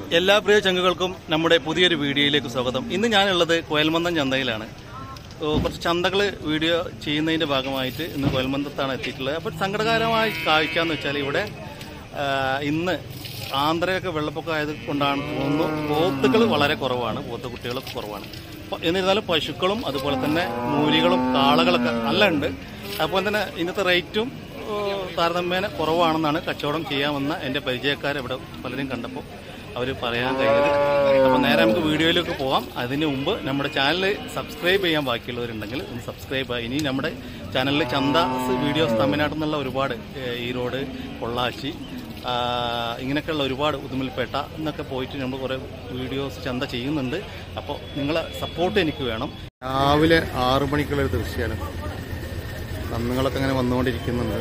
എല്ലാ പ്രിയ ചങ്കുകൾക്കും നമ്മുടെ പുതിയൊരു വീഡിയോയിലേക്ക് സ്വാഗതം ഇന്ന് ഞാനുള്ളത് കോയൽമന്ദം ചന്തയിലാണ് ഓ, കുറച്ച് ചന്തകൾ വീഡിയോ ചെയ്യുന്നതിന്റെ ഭാഗമായിട്ട് ഇന്ന് കോയൽമന്ദത്താണ് എത്തിയിട്ടുള്ളത് അപ്പോൾ സങ്കടകരമായ കാഴ്ച എന്ന് വെച്ചാൽ ഇവിടെ ആ, ഇന്ന് ആന്ധ്രയൊക്കെ വെള്ളപ്പൊക്കം ആയത് കൊണ്ടാണ് തോന്നുന്നു പോത്തുകൾ വളരെ കുറവാണ് പോത്ത് കുട്ടികളൊക്കെ കുറവാണ് അപ്പോൾ എന്നിരുന്നാലും പശുക്കളും അതുപോലെ തന്നെ മൂലികളും കാളകളൊക്കെ നല്ല ഉണ്ട് അതുപോലെ തന്നെ ഇന്നത്തെ റേറ്റും ഓ, താരതമ്യേന കുറവാണെന്നാണ് കച്ചവടം ചെയ്യാമെന്ന എൻ്റെ പരിചയക്കാർ ഇവിടെ പലരും കണ്ടപ്പോൾ അവർ പറയാൻ കഴിഞ്ഞത് അപ്പോൾ നേരെ നമുക്ക് വീഡിയോയിലേക്ക് പോകാം അതിന് മുമ്പ് നമ്മുടെ ചാനൽ സബ്സ്ക്രൈബ് ചെയ്യാൻ ബാക്കിയുള്ളവരുണ്ടെങ്കിൽ ഒന്ന് സബ്സ്ക്രൈബ് ചെയ്യുക ഇനി നമ്മുടെ ചാനലിൽ ചന്ദാസ് വീഡിയോസ് തമിഴ്നാട്ടിൽ നിന്നുള്ള ഒരുപാട് ഏഹ്, ഈറോഡ് പൊള്ളാച്ചി ആ, ഇങ്ങനെയൊക്കെയുള്ള ഒരുപാട് ഉദുമൽപേട്ട എന്നൊക്കെ പോയിട്ട് നമ്മൾ കുറേ വീഡിയോസ് ചന്ത ചെയ്യുന്നുണ്ട് അപ്പോൾ നിങ്ങളെ സപ്പോർട്ട് എനിക്ക് വേണം രാവിലെ ആറു മണിക്കുള്ള ഒരു ദൃശ്യമാണ് കന്നുകളൊക്കെ അങ്ങനെ വന്നുകൊണ്ടിരിക്കുന്നുണ്ട്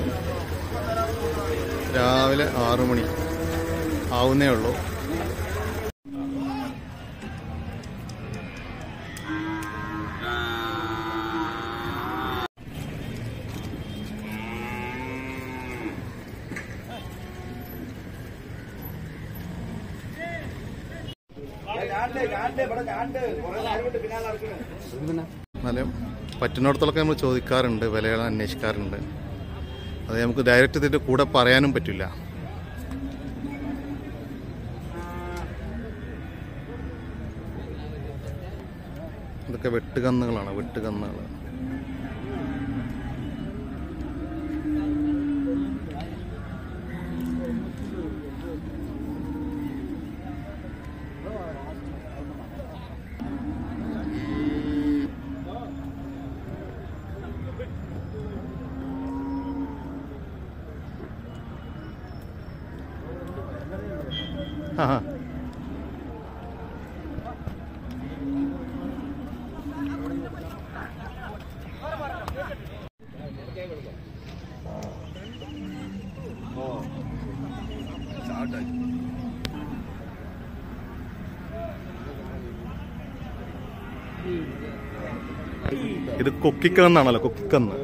രാവിലെ ആറു മണി ആവുന്നേ ഉള്ളൂ എന്നാലും പറ്റുന്നിടത്തോളൊക്കെ നമ്മൾ ചോദിക്കാറുണ്ട് വിലകൾ അന്വേഷിക്കാറുണ്ട് അത് നമുക്ക് ഡയറക്റ്റ് ഇതിൻ്റെ കൂടെ പറയാനും പറ്റില്ല ഇതൊക്കെ വെട്ടുകന്നുകളാണ് വെട്ടുകന്നുകൾ ആ ആ. ഇത് കൊക്കിക്കന്നാണല്ലോ കൊക്കിക്കന്ന്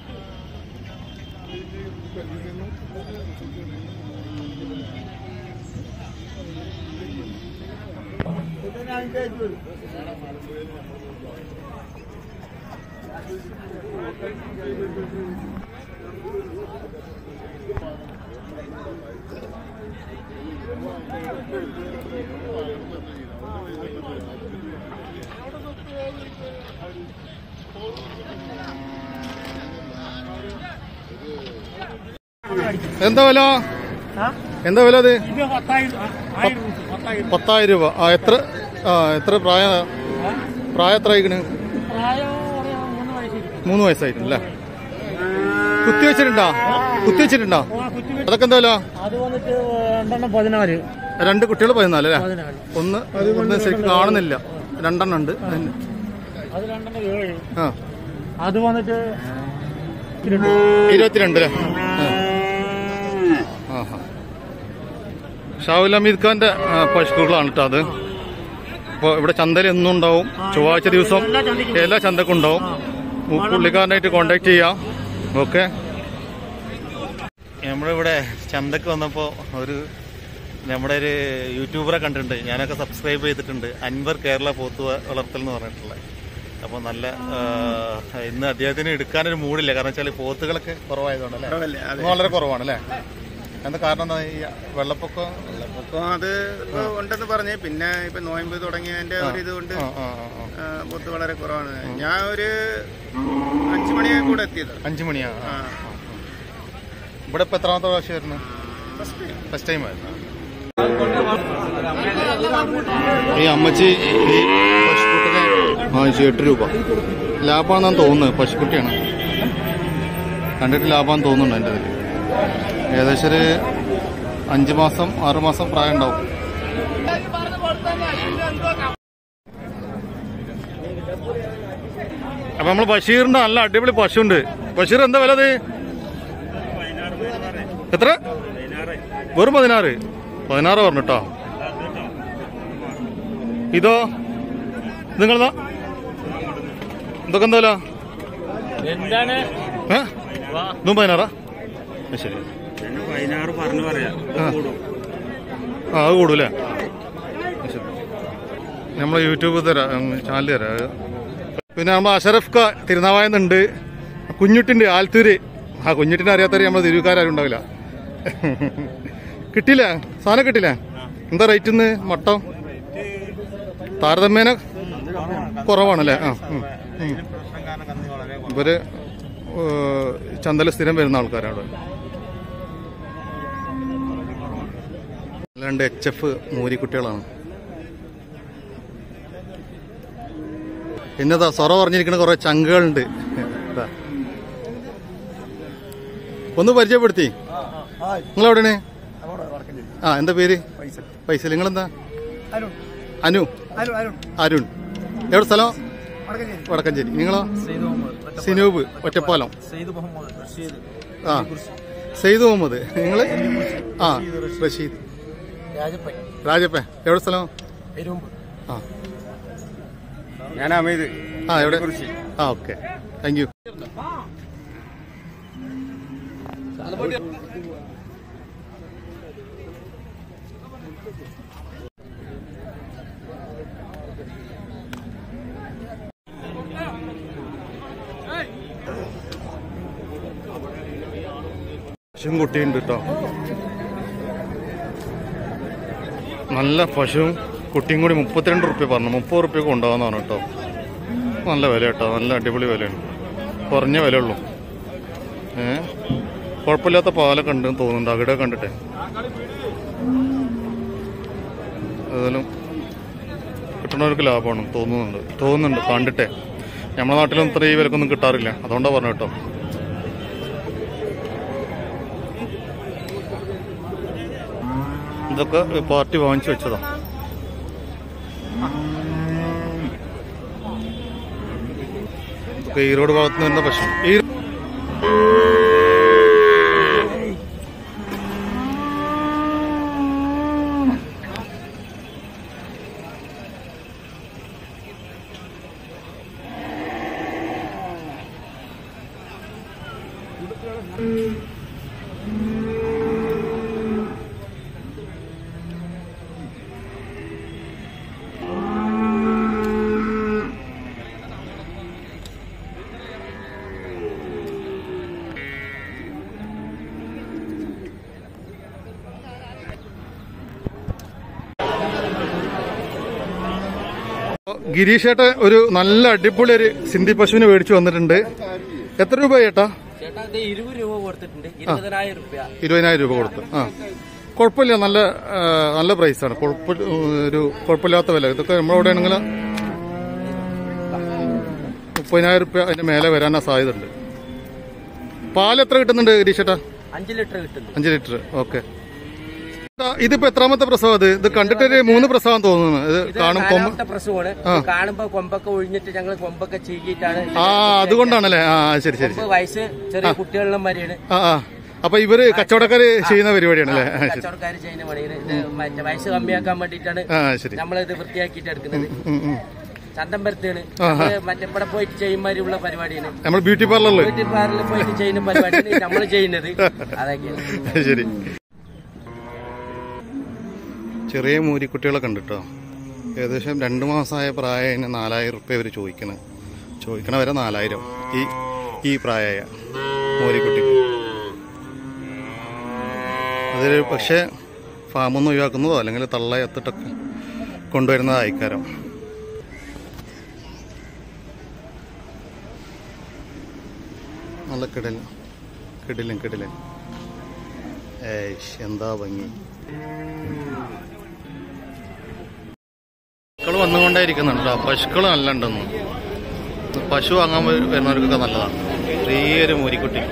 എന്താ വില എന്താ വില അത് പത്തായിരം രൂപ ആ എത്ര ആ എത്ര പ്രായ പ്രായം എത്ര ആയിക്കണ് മൂന്ന് വയസ്സായിട്ടില്ല കുത്തി വെച്ചിട്ടുണ്ടോ കുത്തി വെച്ചിട്ടുണ്ടോ അതൊക്കെ എന്താ വില അത് വന്നിട്ട് രണ്ടെണ്ണം പതിനാല് രണ്ട് കുട്ടികൾ പതിനാല് അല്ലേ പതിനാല് ഒന്ന് ഒന്ന് ശരിക്കും കാണുന്നില്ല രണ്ടെണ്ണം ഉണ്ട് അത് രണ്ടെണ്ണം ഏഴ് ആ അത് വന്നിട്ട് ഇരുപത്. ഇരുപത്തിരണ്ട് അല്ലേ ആഹാ ഷാവുൽ അമീദ് ഖാന്റെ ആ, പശുക്കളാണ് കേട്ടോ അത് അപ്പോൾ ഇവിടെ ചന്തയിൽ എന്നും ഉണ്ടാവും ചൊവ്വാഴ്ച ദിവസം എല്ലാ ചന്തയ്ക്കും എല്ലാ ചന്തക്കും ഉണ്ടാവും പുള്ളിക്കാരനായിട്ട് കോണ്ടാക്ട് ചെയ്യാം ഓക്കെ നമ്മളിവിടെ ചന്തക്ക് വന്നപ്പോൾ ഒരു നമ്മുടെ ഒരു യൂട്യൂബറെ കണ്ടിട്ടുണ്ട് ഞാനൊക്കെ സബ്സ്ക്രൈബ് ചെയ്തിട്ടുണ്ട് അൻവർ കേരള പോത്ത് വളർത്തൽ എന്ന് പറഞ്ഞിട്ടുള്ളത് അപ്പോൾ നല്ല ആ, ഇന്ന് അദ്ദേഹത്തിന് എടുക്കാനൊരു മൂടില്ല കാരണം വെച്ചാൽ പോത്തുകളൊക്കെ കുറവായതുകൊണ്ടല്ലേ ഇന്ന് വളരെ കുറവാണ് അല്ലേ എന്താ കാരണം എന്താ ഈ വെള്ളപ്പൊക്കം അപ്പൊ അത് ഇപ്പൊ ഉണ്ടെന്ന് പറഞ്ഞ് പിന്നെ ഇപ്പൊ നോയമ്പ് തുടങ്ങിയതിന്റെ ഒരു ഇത് കൊണ്ട് ആ, ആ, ആ, ആ. ആ, പൊത്ത് വളരെ കുറവാണ് ഞാൻ ഒരു അഞ്ചു മണിയായി കൂടെ എത്തിയത് അഞ്ചു മണിയാ ആ, ആ, ആ. ഇവിടെ ഇപ്പൊ എത്രാമത്തെ പ്രാവശ്യമായിരുന്നു ഫസ്റ്റ് ടൈം ആയിരുന്നു ഈ അമ്മച്ചി ഈ പശുക്കുട്ടിനെ വാങ്ങിച്ചു എട്ട് രൂപ ലാഭമാണെന്നാണ് തോന്നുന്നത് പശുക്കുട്ടിയാണ് കണ്ടിട്ട് ലാഭമാണെന്ന് തോന്നുന്നുണ്ട് എൻ്റെ ഇതിൽ ഏകദേശം ഒരു അഞ്ച് മാസം ആറ് മാസം പ്രായം ഉണ്ടാവും അപ്പൊ നമ്മൾ ബഷീറിന്റെ നല്ല അടിപൊളി പശുണ്ട് ബഷീർ എന്താ വില അത് എത്ര വെറും പതിനാറ് പതിനാറ് പറഞ്ഞിട്ടോ ഇതോ നിങ്ങളതാ ഇതൊക്കെ എന്താ വില എന്താണ് ഏ ഇതും പതിനാറാ ആ, ശരി പതിനാറ് പറഞ്ഞു പറയാം ആ. ആ അത് കൂടൂലേ നമ്മളെ യൂട്യൂബ് തരാം ചാനൽ തരാം പിന്നെ നമ്മൾ അഷറഫ് ക തിരുനാവായെന്നുണ്ട് കുഞ്ഞുട്ടിൻ്റെ ആൽത്തൂര് ആ കുഞ്ഞുട്ടിനെ അറിയാത്തവര് നമ്മളെ തിരുവുകാരും ഉണ്ടാവില്ല കിട്ടിയില്ല സാധനം കിട്ടില്ല എന്താ റേറ്റ് ഇന്ന് മട്ടം താരതമ്യേന കുറവാണല്ലേ ആ ഉം, ഉം. ഇവര് ചന്തല സ്ഥിരം വരുന്ന ആൾക്കാരാണ് അല്ലാണ്ട് എച്ച് എഫ് മൂരിക്കുട്ടികളാണ് പിന്നെതാ സൊറ പറഞ്ഞിരിക്കുന്ന കുറെ ചങ്കുകളുണ്ട് ഇതാ. ഒന്ന് പരിചയപ്പെടുത്തി നിങ്ങൾ എവിടെയാണ് ആ എന്താ പേര് പൈസ നിങ്ങളെന്താ അനു അരുൺ എവിടെ സ്ഥലം വടക്കഞ്ചേരി നിങ്ങളോ സിനൂബ് ഒറ്റപ്പാലം ആ സെയ്ദ് മുഹമ്മദ് നിങ്ങള് ആ റഷീദ് രാജപ്പ എവിടെ സ്ഥലം ആ ഞാൻ അമീത് ആ എവിടെ ആ ഓക്കെ താങ്ക് യു പശുവും കുട്ടിയുണ്ട് കേട്ടോ നല്ല പശുവും കുട്ടിയും കൂടി മുപ്പത്തിരണ്ട് റുപ്യ പറഞ്ഞു മുപ്പത് റുപ്യക്ക് ഉണ്ടാവുന്നതാണ് കേട്ടോ നല്ല വില കേട്ടോ നല്ല അടിപൊളി വിലയാണ് കുറഞ്ഞ വില ഉള്ളൂ ഏ കുഴപ്പമില്ലാത്ത പാലൊക്കെ ഉണ്ടെന്ന് തോന്നുന്നുണ്ട് അവിടെ കണ്ടിട്ടെ ഏതായാലും കിട്ടുന്നവർക്ക് ലാഭമാണ് തോന്നുന്നുണ്ട് തോന്നുന്നുണ്ട് കണ്ടിട്ടെ നമ്മുടെ നാട്ടിലൊന്നും ഇത്ര ഈ വിലക്കൊന്നും കിട്ടാറില്ല അതുകൊണ്ടാണ് പറഞ്ഞു കേട്ടോ ഇതൊക്കെ പാർട്ടി വാങ്ങിച്ചു വെച്ചതാ ഇതൊക്കെ ഈറോഡ് ഭാഗത്ത് നിന്ന് വരുന്ന പശു ഈ ഗിരീഷേട്ട ഒരു നല്ല അടിപൊളി ഒരു സിന്ധി പശുവിനെ മേടിച്ചു വന്നിട്ടുണ്ട് എത്ര രൂപ ചേട്ടാ ചേട്ടാ ഇത് ഇരുപത് രൂപ കൊടുത്തിട്ടുണ്ട് ഇരുപതിനായിരം രൂപ ഇരുപതിനായിരം രൂപ കൊടുത്ത് ആ കുഴപ്പമില്ല നല്ല ആ, നല്ല പ്രൈസാണ് കുഴപ്പ ഒരു കുഴപ്പമില്ലാത്ത വില ഇതൊക്കെ നമ്മളവിടെ ആണെങ്കിൽ മുപ്പതിനായിരം രൂപ അതിന്റെ മേലെ വരാനാ സാധ്യത ഉണ്ട് പാൽ എത്ര കിട്ടുന്നുണ്ട് ഗിരീഷേട്ടാ അഞ്ച് ലിറ്റർ കിട്ടുന്നു അഞ്ച് ലിറ്റർ ഓക്കെ ഇതിപ്പോ എത്രാമത്തെ പ്രസവം അത് ഇത് കണ്ടിട്ടൊരു മൂന്ന് പ്രസവം തോന്നുന്നു ഇത് ഇത് കാണും കൊമ്പ് നാലാമത്തെ പ്രസവമാണ് ഇത് കാണുമ്പോ കൊമ്പൊക്കെ ഒഴിഞ്ഞിട്ട് ഞങ്ങൾ കൊമ്പൊക്കെ ചീകിയിട്ടാണ് ആ അതുകൊണ്ടാണല്ലേ ആ ശരി ശരി കൊമ്പ് വയസ്സ് ചെറിയ കുട്ടികളിലും വരെയാണ് ആ ആ അപ്പൊ ഇവര് കച്ചവടക്കാര് ചെയ്യുന്ന പരിപാടിയാണല്ലേ ആ ശരി കച്ചവടക്കാർ ചെയ്യുന്ന പണിയാണ് ഇത് മറ്റേ വയസ്സ് കമ്മിയാക്കാൻ വേണ്ടിയിട്ടാണ് ആ ശരി നമ്മളിത് വൃത്തിയാക്കിയിട്ട് എടുക്കുന്നത് ഉം, ഉം. ചന്തം പരത്താണ് നമ്മള് മറ്റേ ഇവിടെ പോയിട്ട് ചെയ്യുമാതിരിയുള്ള പരിപാടിയാണ് നമ്മൾ ബ്യൂട്ടി പാർലറില് ബ്യൂട്ടി പാർലറിൽ പോയിട്ട് ചെയ്യുന്ന പരിപാടിയാണ് നമ്മൾ ചെയ്യുന്നത് അതൊക്കെയാണ് ശരി ചെറിയ മൂരിക്കുട്ടികളൊക്കെ ഉണ്ട് കേട്ടോ ഏകദേശം രണ്ട് മാസമായ പ്രായത്തിന് നാലായിരം റുപ്യ ഇവർ ചോദിക്കണത് ചോദിക്കണ വരെ നാലായിരം ഈ ഈ പ്രായമായ മൂരിക്കുട്ടിക്ക് അതിൽ പക്ഷേ ഫാമിൽ നിന്ന് ഒഴിവാക്കുന്നതോ അല്ലെങ്കിൽ തള്ള എത്തിട്ടൊക്കെ കൊണ്ടുവരുന്നത് അയക്കാരം നല്ല കിടൽ കിടിലും കിടിലൻ ഏയ്ഷ് എന്താ ഭംഗി പശുക്കൾ വന്നുകൊണ്ടേയിരിക്കുന്നുണ്ട് കേട്ടോ പശുക്കൾ നല്ല ഉണ്ടെന്ന് പശു വാങ്ങാൻ വ- വരുന്നവർക്കൊക്കെ നല്ലതാണ് ചെറിയൊരു മൂരിക്കുട്ടി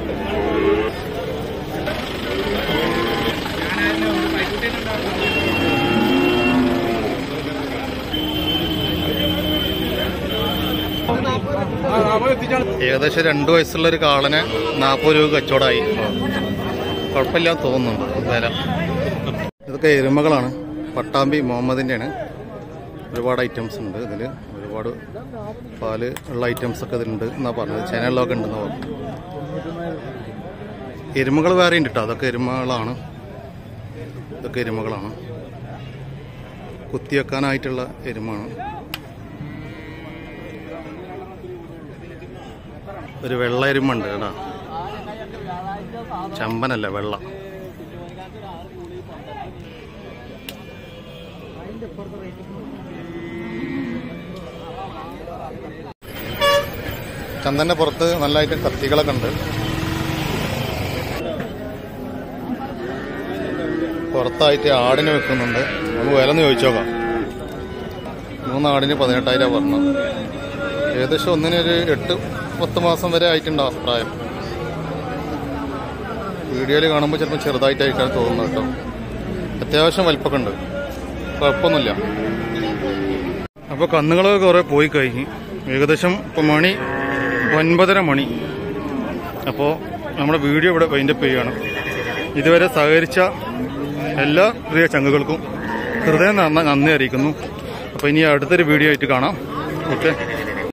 ഏകദേശം രണ്ടു വയസ്സുള്ള ഒരു കാളനെ നാൽപ്പത് രൂപ കച്ചവടമായി കുഴപ്പമില്ലാന്ന് തോന്നുന്നുണ്ട് വില ഇതൊക്കെ എരുമകളാണ് പട്ടാമ്പി മുഹമ്മദിൻ്റെയാണ് ഒരുപാട് ഐറ്റംസ് ഉണ്ട് ഇതിൽ ഒരുപാട് പാല് ഉള്ള ഐറ്റംസ് ഒക്കെ ഇതിലുണ്ട് എന്നാ പറഞ്ഞത് ചാനലിലൊക്കെ ഉണ്ടെന്ന് പറഞ്ഞു എരുമകൾ വേറെ ഉണ്ട് കേട്ടോ അതൊക്കെ എരുമകളാണ് ഇതൊക്കെ എരുമകളാണ് കുത്തിവെക്കാനായിട്ടുള്ള എരുമാണ് ഒരു വെള്ള എരുമുണ്ട് കേട്ടാ ചമ്പനല്ല വെള്ള ചന്ദന്റെ പുറത്ത് നല്ലതായിട്ട് കത്തികളൊക്കെ ഉണ്ട് പുറത്തായിട്ട് ആടിനെ വെക്കുന്നുണ്ട് നമുക്ക് വില ഒന്ന് ചോദിച്ചു നോക്കാം മൂന്ന് ആടിന് പതിനെട്ടായിരം പറഞ്ഞു ഏകദേശം ഒന്നിനൊരു എട്ട് പത്ത് മാസം വരെ ആയിട്ടുണ്ടാവും പ്രായം വീഡിയോയിൽ കാണുമ്പോൾ ചിലപ്പോൾ ചെറുതായിട്ടായിരിക്കാൻ തോന്നുന്നു കേട്ടോ അത്യാവശ്യം വലിപ്പമൊക്കെ ഉണ്ട് കുഴപ്പമൊന്നുമില്ല അപ്പോൾ കന്നുകളൊക്കെ കുറേ പോയി കഴിഞ്ഞ് ഏകദേശം ഇപ്പോൾ മണി ഒൻപതര മണി അപ്പോൾ നമ്മുടെ വീഡിയോ ഇവിടെ വൈൻഡപ്പ് ചെയ്യുകയാണ് ഇതുവരെ സഹകരിച്ച എല്ലാ പ്രിയ ചങ്ങുകൾക്കും ഹൃദയം നിറഞ്ഞ നന്ദി അറിയിക്കുന്നു അപ്പോൾ ഇനി അടുത്തൊരു വീഡിയോ ആയിട്ട് കാണാം ഓക്കെ